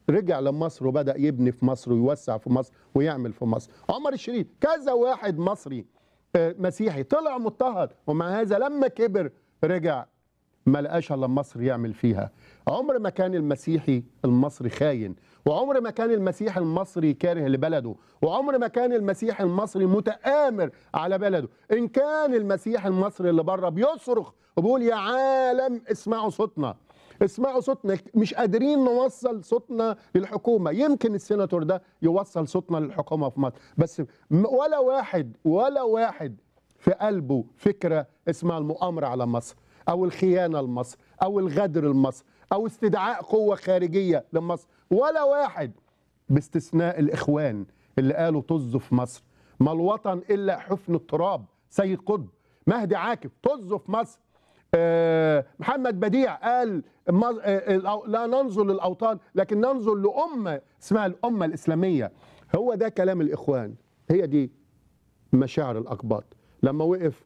رجع لمصر وبدا يبني في مصر ويوسع في مصر ويعمل في مصر عمر الشريف كذا واحد مصري آه، مسيحي طلع مضطهد ومع هذا لما كبر رجع ما لقاش الا مصر يعمل فيها عمر ما كان المسيحي المصري خاين وعمر ما كان المسيحي المصري كاره لبلده وعمر ما كان المسيحي المصري متآمر على بلده ان كان المسيحي المصري اللي بره بيصرخ وبيقول يا عالم اسمعوا صوتنا اسمعوا صوتنا مش قادرين نوصل صوتنا للحكومة يمكن السيناتور ده يوصل صوتنا للحكومة في مصر بس م- ولا واحد ولا واحد في قلبه فكرة اسمها المؤامرة على مصر أو الخيانة لمصر أو الغدر لمصر أو استدعاء قوة خارجية لمصر ولا واحد باستثناء الإخوان اللي قالوا طز في مصر ما الوطن إلا حفن التراب سيد قطب مهدي عاكف طز في مصر آه، محمد بديع قال ما- آه، الأو- لا ننظر للأوطان لكن ننظر لأمة اسمها الأمة الإسلامية هو ده كلام الإخوان هي دي مشاعر الأقباط لما وقف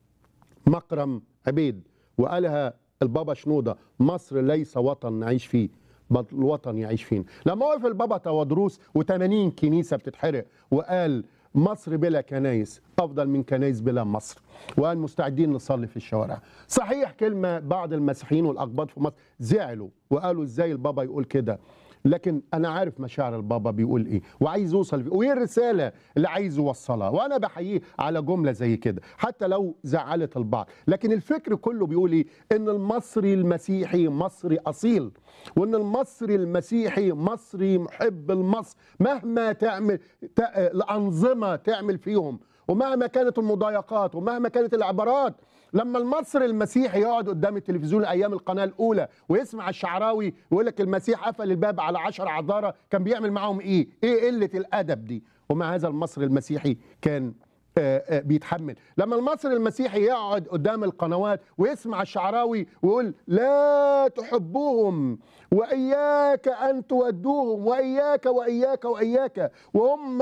مكرم عبيد وقالها البابا شنودة مصر ليس وطن نعيش فيه بل الوطن يعيش فينا لما وقف البابا تودروس و80 كنيسة بتتحرق وقال مصر بلا كنايس أفضل من كنايس بلا مصر وقال مستعدين نصلي في الشوارع صحيح كلمة بعض المسيحيين والأقباط في مصر زعلوا وقالوا إزاي البابا يقول كده لكن انا عارف مشاعر البابا بيقول ايه وعايز يوصل وايه الرساله اللي عايز يوصلها وانا بحييه على جمله زي كده حتى لو زعلت البعض لكن الفكر كله بيقول ايه ان المصري المسيحي مصري اصيل وان المصري المسيحي مصري محب المصر مهما تعمل ت- الانظمه تعمل فيهم ومهما كانت المضايقات ومهما كانت العبارات لما المصري المسيحي يقعد قدام التلفزيون ايام القناه الاولى ويسمع الشعراوي ويقول لك المسيح قفل الباب على عشر عذاره كان بيعمل معاهم ايه؟ ايه قله الادب دي؟ ومع هذا المصري المسيحي كان آه، آه، بيتحمل لما المصري المسيحي يقعد قدام القنوات ويسمع الشعراوي ويقول لا تحبوهم وإياك أن تودوهم وإياك وإياك وإياك وهم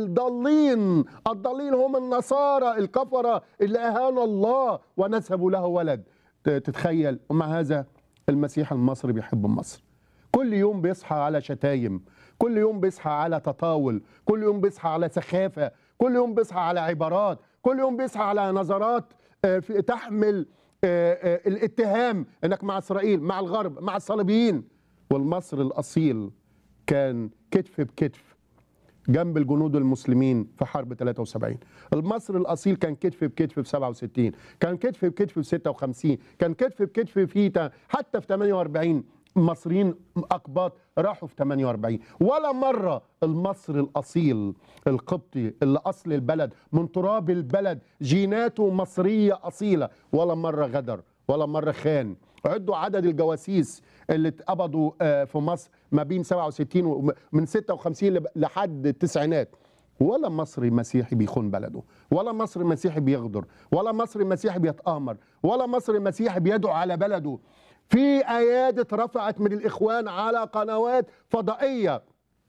الضالين الضالين هم النصارى الكفرة اللي أهانوا الله ونسبوا له ولد ت- تتخيل ومع هذا المسيح المصري بيحب مصر كل يوم بيصحى على شتايم كل يوم بيصحى على تطاول كل يوم بيصحى على سخافة كل يوم بيصحى على عبارات كل يوم بيصحى على نظرات آه، في- تحمل آه، آه، الاتهام انك مع اسرائيل مع الغرب مع الصليبيين والمصري الاصيل كان كتف بكتف جنب الجنود المسلمين في حرب 73 المصري الاصيل كان كتف بكتف في 67 كان كتف بكتف في 56 كان كتف بكتف في تا- حتى في 48 مصريين اقباط راحوا في 48 ولا مره المصري الاصيل القبطي اللي اصل البلد من تراب البلد جيناته مصريه اصيله ولا مره غدر ولا مره خان عدوا عدد الجواسيس اللي اتقبضوا آه، في مصر ما بين 67 و- من 56 لب- لحد التسعينات ولا مصري مسيحي بيخون بلده ولا مصري مسيحي بيغدر ولا مصري مسيحي بيتآمر ولا مصري مسيحي بيدعو على بلده في ايادي اترفعت من الاخوان على قنوات فضائيه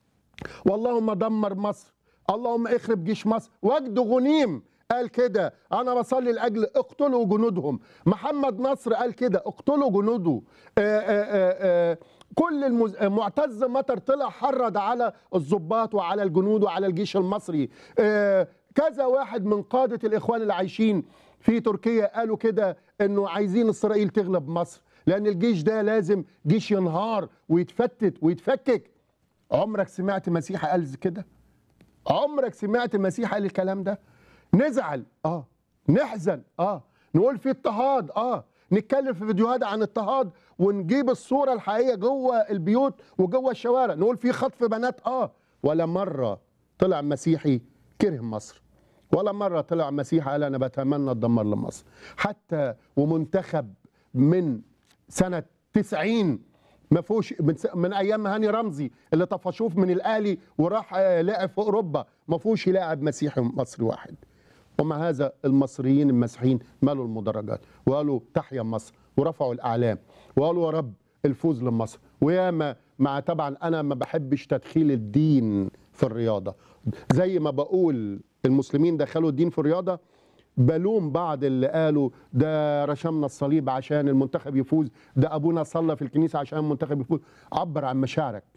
واللهم دمر مصر اللهم اخرب جيش مصر وجد غنيم قال كده انا بصلي لاجل اقتلوا جنودهم محمد نصر قال كده اقتلوا جنوده آآ آآ آآ كل المز... معتز مطر طلع حرض على الضباط وعلى الجنود وعلى الجيش المصري آه، كذا واحد من قادة الإخوان اللي عايشين في تركيا قالوا كده انه عايزين اسرائيل تغلب مصر لان الجيش ده لازم جيش ينهار ويتفتت ويتفكك عمرك سمعت مسيحي قال كده عمرك سمعت مسيحي قال الكلام ده نزعل اه نحزن اه نقول في اضطهاد اه نتكلم في فيديوهات عن اضطهاد ونجيب الصورة الحقيقية جوه البيوت وجوه الشوارع نقول في خطف بنات اه ولا مرة طلع مسيحي كره مصر ولا مرة طلع مسيحي قال أنا بتمنى الدمار لمصر حتى ومنتخب من سنة 90 ما فيهوش من, س- من ايام هاني رمزي اللي طفشوه من الاهلي وراح آه، لعب في اوروبا ما فيهوش لاعب مسيحي مصري واحد ومع هذا المصريين المسيحيين مالوا المدرجات وقالوا تحيا مصر ورفعوا الاعلام وقالوا يا رب الفوز لمصر وياما مع طبعا انا ما بحبش تدخيل الدين في الرياضه زي ما بقول المسلمين دخلوا الدين في الرياضه بلوم بعض اللي قالوا ده رشمنا الصليب عشان المنتخب يفوز ده ابونا صلى في الكنيسه عشان المنتخب يفوز عبر عن مشاعرك